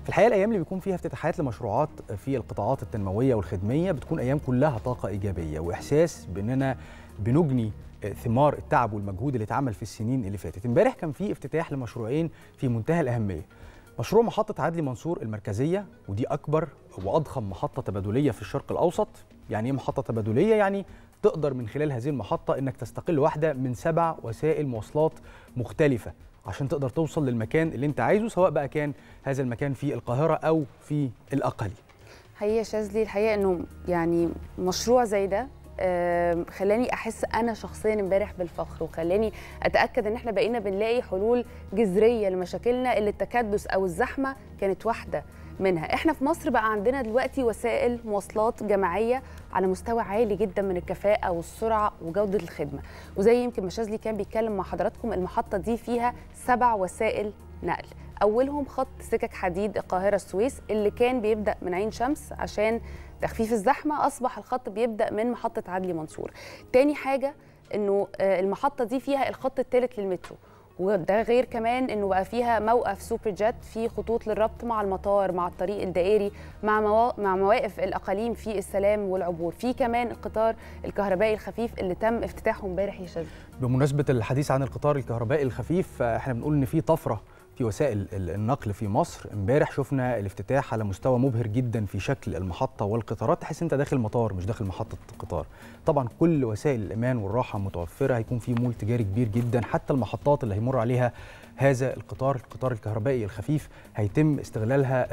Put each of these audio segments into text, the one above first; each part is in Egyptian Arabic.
في الحقيقه الايام اللي بيكون فيها افتتاحات لمشروعات في القطاعات التنمويه والخدميه بتكون ايام كلها طاقه ايجابيه واحساس باننا بنجني ثمار التعب والمجهود اللي اتعمل في السنين اللي فاتت امبارح كان في افتتاح لمشروعين في منتهى الاهميه مشروع محطة عدلي منصور المركزية ودي أكبر وأضخم محطة تبادلية في الشرق الأوسط يعني إيه محطة تبادلية؟ يعني تقدر من خلال هذه المحطة إنك تستقل واحدة من سبع وسائل مواصلات مختلفة عشان تقدر توصل للمكان اللي أنت عايزه سواء بقى كان هذا المكان في القاهرة أو في الأقاليم حقيقة شاذلي الحقيقة إنه يعني مشروع زي ده خلاني احس انا شخصيا امبارح بالفخر وخلاني اتاكد ان احنا بقينا بنلاقي حلول جذريه لمشاكلنا اللي التكدس او الزحمه كانت واحده منها احنا في مصر بقى عندنا دلوقتي وسائل مواصلات جماعيه على مستوى عالي جدا من الكفاءه والسرعه وجوده الخدمه وزي يمكن ما شاذلي كان بيتكلم مع حضراتكم المحطه دي فيها سبع وسائل نقل اولهم خط سكك حديد القاهره السويس اللي كان بيبدا من عين شمس عشان تخفيف الزحمه اصبح الخط بيبدا من محطه عدلي منصور تاني حاجه انه المحطه دي فيها الخط الثالث للمترو وده غير كمان انه بقى فيها موقف سوبر جيت في خطوط للربط مع المطار مع الطريق الدائري مع موا... مع مواقف الاقاليم في السلام والعبور في كمان القطار الكهربائي الخفيف اللي تم افتتاحه امبارح يا شاذلي بمناسبه الحديث عن القطار الكهربائي الخفيف احنا بنقول ان في طفره في وسائل النقل في مصر امبارح شفنا الافتتاح على مستوى مبهر جدا في شكل المحطه والقطارات تحس انت داخل مطار مش داخل محطه قطار طبعا كل وسائل الامان والراحه متوفره هيكون في مول تجاري كبير جدا حتى المحطات اللي هيمر عليها هذا القطار القطار الكهربائي الخفيف هيتم استغلالها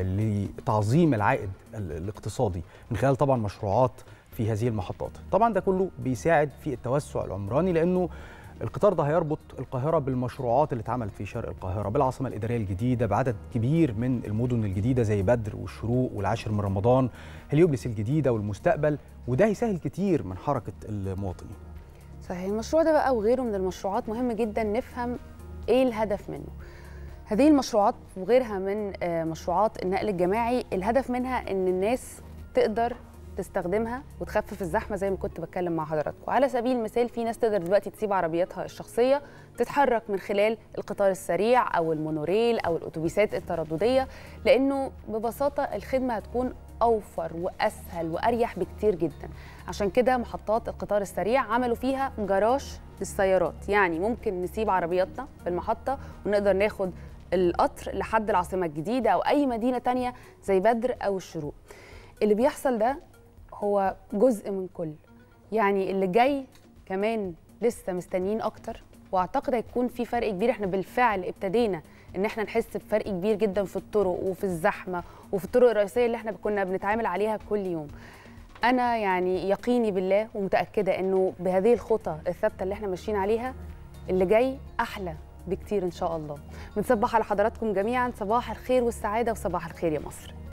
لتعظيم العائد الاقتصادي من خلال طبعا مشروعات في هذه المحطات طبعا ده كله بيساعد في التوسع العمراني لانه القطار ده هيربط القاهرة بالمشروعات اللي اتعملت في شرق القاهرة بالعاصمة الإدارية الجديدة بعدد كبير من المدن الجديدة زي بدر والشروق والعاشر من رمضان هليوبلس الجديدة والمستقبل وده هيسهل كتير من حركة المواطنين صحيح المشروع ده بقى وغيره من المشروعات مهم جدا نفهم ايه الهدف منه هذه المشروعات وغيرها من مشروعات النقل الجماعي الهدف منها ان الناس تقدر تستخدمها وتخفف الزحمه زي ما كنت بتكلم مع حضراتكم على سبيل المثال في ناس تقدر دلوقتي تسيب عربياتها الشخصيه تتحرك من خلال القطار السريع او المونوريل او الاتوبيسات التردديه لانه ببساطه الخدمه هتكون اوفر واسهل واريح بكتير جدا عشان كده محطات القطار السريع عملوا فيها جراج للسيارات يعني ممكن نسيب عربياتنا في المحطه ونقدر ناخد القطر لحد العاصمه الجديده او اي مدينه تانية زي بدر او الشروق اللي بيحصل ده هو جزء من كل يعني اللي جاي كمان لسه مستنيين اكتر واعتقد هيكون في فرق كبير احنا بالفعل ابتدينا ان احنا نحس بفرق كبير جدا في الطرق وفي الزحمه وفي الطرق الرئيسيه اللي احنا كنا بنتعامل عليها كل يوم انا يعني يقيني بالله ومتاكده انه بهذه الخطى الثابته اللي احنا ماشيين عليها اللي جاي احلى بكتير ان شاء الله بنصبح على حضراتكم جميعا صباح الخير والسعاده وصباح الخير يا مصر